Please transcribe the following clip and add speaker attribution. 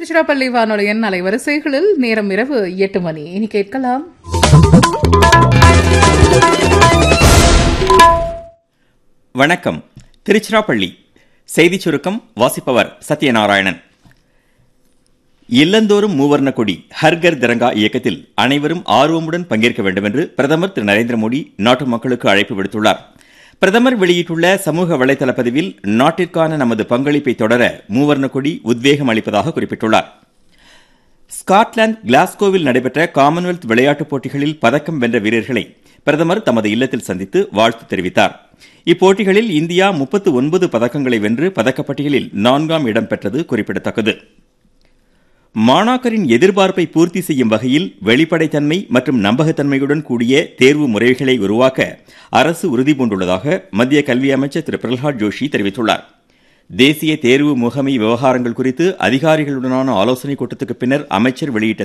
Speaker 1: திருச்சிராப்பள்ளி வானொலியின் அலைவரிசைகளில் நேரம் இரவு எட்டு மணி இனி கேட்கலாம்
Speaker 2: வணக்கம் திருச்சிராப்பள்ளி செய்திச் சுருக்கம் வாசிப்பவர் சத்யநாராயணன் இல்லந்தோறும் மூவர்ண கொடி ஹர்கர் திரங்கா இயக்கத்தில் அனைவரும் ஆர்வமுடன் பங்கேற்க வேண்டும் என்று பிரதமர் திரு நரேந்திர மோடி நாட்டு மக்களுக்கு அழைப்பு விடுத்துள்ளார் பிரதமர் வெளியிட்டுள்ள சமூக வலைதள பதிவில் நாட்டிற்கான நமது பங்களிப்பை தொடர மூவர்ண கொடி உத்வேகம் அளிப்பதாக குறிப்பிட்டுள்ளார் ஸ்காட்லாந்து கிளாஸ்கோவில் நடைபெற்ற காமன்வெல்த் விளையாட்டுப் போட்டிகளில் பதக்கம் வென்ற வீரர்களை பிரதமர் தமது இல்லத்தில் சந்தித்து வாழ்த்து தெரிவித்தார் இப்போட்டிகளில் இந்தியா முப்பத்து ஒன்பது பதக்கங்களை வென்று பதக்கப்பட்டியலில் நான்காம் இடம் பெற்றது குறிப்பிடத்தக்கது மாணாக்கரின் எதிர்பார்ப்பை பூர்த்தி செய்யும் வகையில் வெளிப்படைத்தன்மை மற்றும் நம்பகத்தன்மையுடன் கூடிய தேர்வு முறைகளை உருவாக்க அரசு உறுதிபூண்டுள்ளதாக மத்திய கல்வி அமைச்சர் திரு பிரகலாத் ஜோஷி தெரிவித்துள்ளார் தேசிய தேர்வு முகமை விவகாரங்கள் குறித்து அதிகாரிகளுடனான ஆலோசனைக் கூட்டத்துக்கு பின்னர் அமைச்சர் வெளியிட்ட